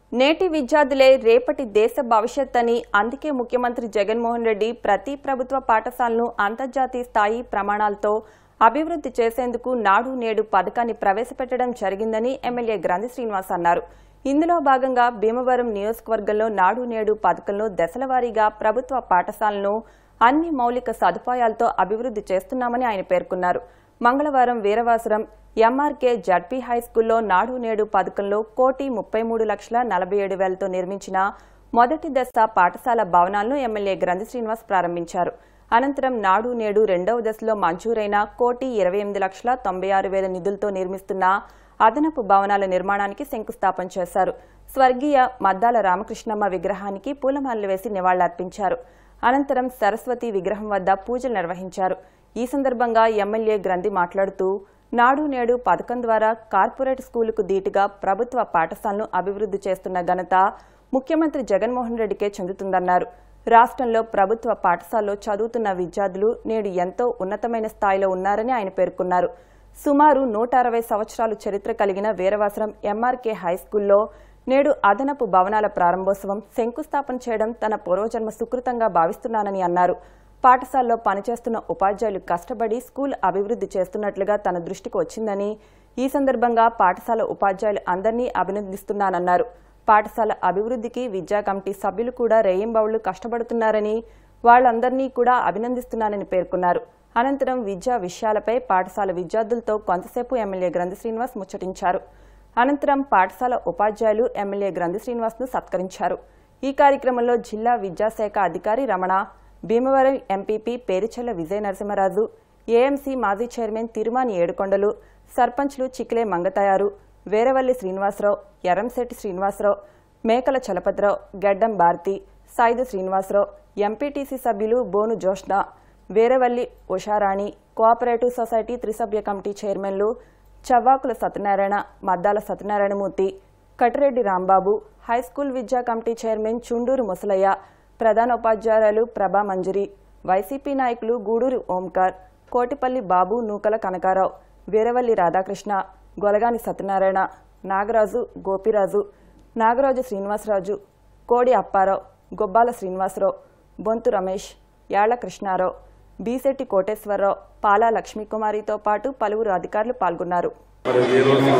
నేటి విద్యార్థులే రేపటి దేశ భవిష్యత్ అని అందుకే ముఖ్యమంత్రి జగన్మోహన్ రెడ్డి ప్రతి ప్రభుత్వ పాఠశాలను అంతర్జాతీయ స్థాయి ప్రమాణాలతో అభివృద్ధి చేసేందుకు నాడు నేడు పథకాన్ని ప్రవేశపెట్టడం జరిగిందని ఎమ్మెల్యే గ్రంథి శ్రీనివాస్ అన్నారు ఇందులో భాగంగా భీమవరం నియోజకవర్గంలో నాడు నేడు పథకంలో దశలవారీగా ప్రభుత్వ పాఠశాలను అన్ని మౌలిక సదుపాయాలతో అభివృద్ధి చేస్తున్నామని ఆయన పేర్కొన్నారు మంగళవారం వీరవాసరం ఎంఆర్కే జడ్పీ హై స్కూల్లో నాడు నేడు పథకంలో కోటి ముప్పై మూడు లక్షల నలభై ఏడు వేలతో నిర్మించిన మొదటి దశ పాఠశాల భవనాలను ఎమ్మెల్యే గ్రంథి శ్రీనివాస్ ప్రారంభించారు అనంతరం నాడు నేడు రెండవ దశలో మంజూరైన కోటి ఇరవై ఎనిమిది లక్షల తొంభై ఆరు వేల నిధులతో నిర్మిస్తున్న అదనపు భవనాల నిర్మాణానికి శంకుస్థాపన చేశారు స్వర్గీయ మద్దాల రామకృష్ణమ్మ విగ్రహానికి పూలమాలలు వేసి నివాళులర్పించారు అనంతరం సరస్వతి విగ్రహం వద్ద పూజలు నిర్వహించారు ఈ సందర్భంగా ఎమ్మెల్యే గ్రంథి మాట్లాడుతూ నాడు నేడు పథకం ద్వారా కార్పొరేట్ స్కూలుకు దీటుగా ప్రభుత్వ పాఠశాలను అభివృద్ధి చేస్తున్న ఘనత ముఖ్యమంత్రి జగన్మోహన్ రెడ్డికే చెందుతుందన్నారు రాష్ట్రంలో ప్రభుత్వ పాఠశాలలో చదువుతున్న విద్యార్థులు నేడు ఎంతో ఉన్నతమైన స్థాయిలో ఉన్నారని ఆయన పేర్కొన్నారు సుమారు నూట అరవై సంవత్సరాలు చరిత్ర కలిగిన వీరవాసరం ఎంఆర్కే హైస్కూల్లో నేడు అదనపు భవనాల ప్రారంభోత్సవం శంకుస్థాపన చేయడం తన పూర్వజన్మ సుకృతంగా భావిస్తున్నానని అన్నారు పాఠశాలలో పనిచేస్తున్న ఉపాధ్యాయులు కష్టపడి స్కూల్ అభివృద్ధి చేస్తున్నట్లుగా తన దృష్టికి వచ్చిందని ఈ సందర్భంగా పాఠశాల ఉపాధ్యాయులు అందరినీ అభినందిస్తున్నానన్నారు పాఠశాల అభివృద్ధికి విద్యా కమిటీ సభ్యులు కూడా రేయింబౌళ్లు కష్టపడుతున్నారని వాళ్ళందరినీ కూడా అభినందిస్తున్నానని పేర్కొన్నారు అనంతరం విద్యా విషయాలపై పాఠశాల విద్యార్థులతో కొంతసేపు ఎమ్మెల్యే గ్రంథి శ్రీనివాస్ ముచ్చటించారు అనంతరం పాఠశాల ఉపాధ్యాయులు ఎమ్మెల్యే గ్రంథి శ్రీనివాస్ను సత్కరించారు ఈ కార్యక్రమంలో జిల్లా విద్యాశాఖ అధికారి రమణ భీమవరం ఎంపీపీ పేరిచెల్ల విజయ నరసింహరాజు ఏఎంసీ మాజీ చైర్మన్ తిరుమాని ఏడుకొండలు సర్పంచ్లు చిక్లే మంగతయారు వేరవల్లి శ్రీనివాసరావు ఎర్రంశెట్టి శ్రీనివాసరావు మేకల చలపతిరావు గడ్డం భారతి సాయిదు శ్రీనివాసరావు ఎంపీటీసీ సభ్యులు బోను జోష్న వేరవల్లి ఉషారాణి కోఆపరేటివ్ సొసైటీ త్రిసభ్య కమిటీ చైర్మన్లు చవ్వాకుల సత్యనారాయణ మద్దాల సత్యనారాయణమూర్తి కటిరెడ్డి రాంబాబు హైస్కూల్ విద్యా కమిటీ చైర్మన్ చుండూరు ముసలయ్య ప్రధానోపాధ్యాయురాలు ప్రభా మంజరి వైసీపీ నాయకులు గూడూరు ఓంకార్ కోటిపల్లి బాబు నూకల కనకారావు వీరవల్లి రాధాకృష్ణ గొలగాని సత్యనారాయణ నాగరాజు గోపిరాజు నాగరాజు శ్రీనివాసరాజు కోడి అప్పారావు గొబ్బాల శ్రీనివాసరావు బొంతు రమేష్ యాళ్ల కృష్ణారావు బీసెట్టి కోటేశ్వరరావు పాలా లక్ష్మీకుమారితో పాటు పలువురు అధికారులు పాల్గొన్నారు మరి ఈరోజు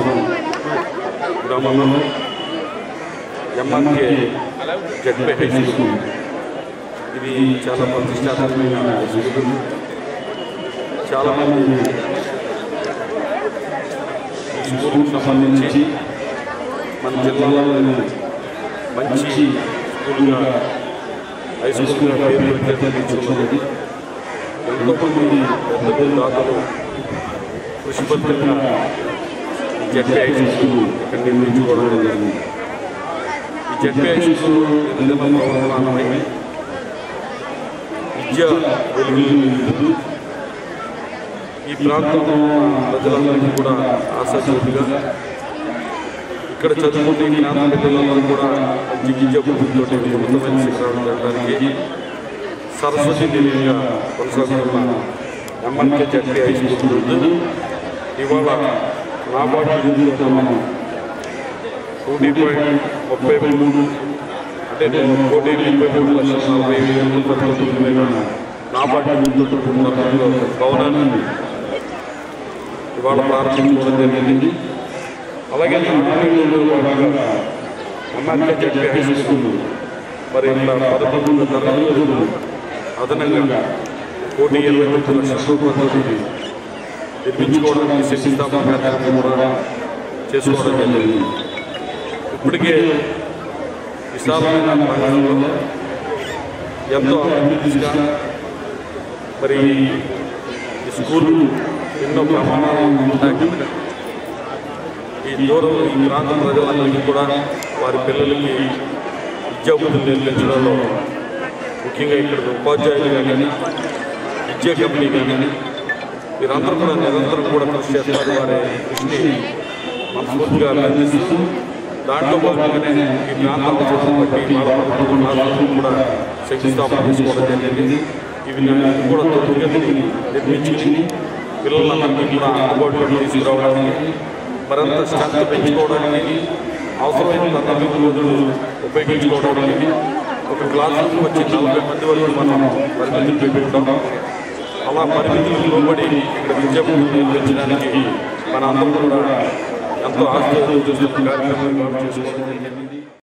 గ్రామంలో ఎంఆర్కే జడ్పే హై స్కూల్ ఇది చాలా ప్రతిష్టాత్మకమైన స్కూల్ చాలామంది ఈ స్కూల్కి సంబంధించి మన జిల్లాలో మంచి స్కూల్గా హై స్కూల్గా పేరు తెచ్చుకున్నది ఎంతోమంది పెద్దలు దాతలు కృషిబద్ధంగా జడ్పీ హై స్కూల్ ఇక్కడ నిర్మించుకోవడం జరిగింది ఈ జడ్పీ హై స్కూల్ నిర్మాణ ప్రధానమై విద్య వెలుగులు నింపుతూ ఈ ప్రాంతంలో ఉన్న ప్రజలందరికీ కూడా ఆశాజ్యోతిగా ఇక్కడ చదువుకునే ఈ ప్రాంత పిల్లలందరూ కూడా మంచి విద్య బుద్ధితో ఉన్నతమైన శిఖరాలు వెళ్ళడానికి సరస్వతి దేవిగా కొనసాగుతున్న ఎంఎన్కే జడ్పీ హై స్కూల్ ముందు ఇవాళ నాబార్డు నిధులతో మనం కోటి పాయింట్ ముప్పై మూడు అంటే కోటి ముప్పై మూడు లక్షల నలభై వేల రూపాయలతో విలువైన నాబార్డు నిధులతో కూడిన భవనాన్ని ఇవాళ ప్రారంభించుకోవడం జరిగింది అలాగే నాలుగు భాగంగా ఎంఎన్కే జడ్పీ హై స్కూల్ మరి ఇలా పదకొండు తరగతులు అదనంగా కోటి ఇరవై తొమ్మిది లక్షల రూపాయలతో నిర్మించుకోవడానికి శక్తిస్థాపన కార్యక్రమం కూడా చేసుకోవడం జరిగింది ఇప్పటికే విశాలమైన ప్రాంగణంలో ఎంతో అభివృద్ధిగా మరి ఈ స్కూలు ఎన్నో ప్రమాణాలు ఉంటాయి కనుక ఈ దూరం ఈ ప్రాంత ప్రజలందరికీ కూడా వారి పిల్లలకి విద్యాబుద్ధులు నేర్పించడంలో ముఖ్యంగా ఇక్కడ ఉపాధ్యాయులు కానీ విద్యా కంపెనీ కానీ వీరందరూ కూడా నిరంతరం కూడా కృషి చేస్తారు వారి కృషిని మనస్ఫూర్తిగా అభినందిస్తూ దాంట్లో భాగంగానే ఈ ప్రాంత అవసరం బట్టి వాళ్ళ ప్రభుత్వం రాష్ట్రం కూడా శంకుస్థాపన చేసుకోవడం జరిగింది ఇవి నేను కూడా త్వరితగతిని నిర్మించుకుని పిల్లలందరికీ కూడా అందుబాటులోకి తీసుకురావడానికి మరింత స్ట్రెంత్ పెంచుకోవడానికి అవసరమైన తరగతి రోజులు ఉపయోగించుకోవడానికి ఒక క్లాసుకు వచ్చి నలభై మంది వరకు మనం పరిమితులు పెట్టుకుంటాం అలా పరిమితులకు లోబడి ఇక్కడ విద్య నిర్వహించడానికి మన అందరం కూడా ఎంతో ఆసక్తి చూస్తున్న కార్యక్రమం చేసుకోవడం జరిగింది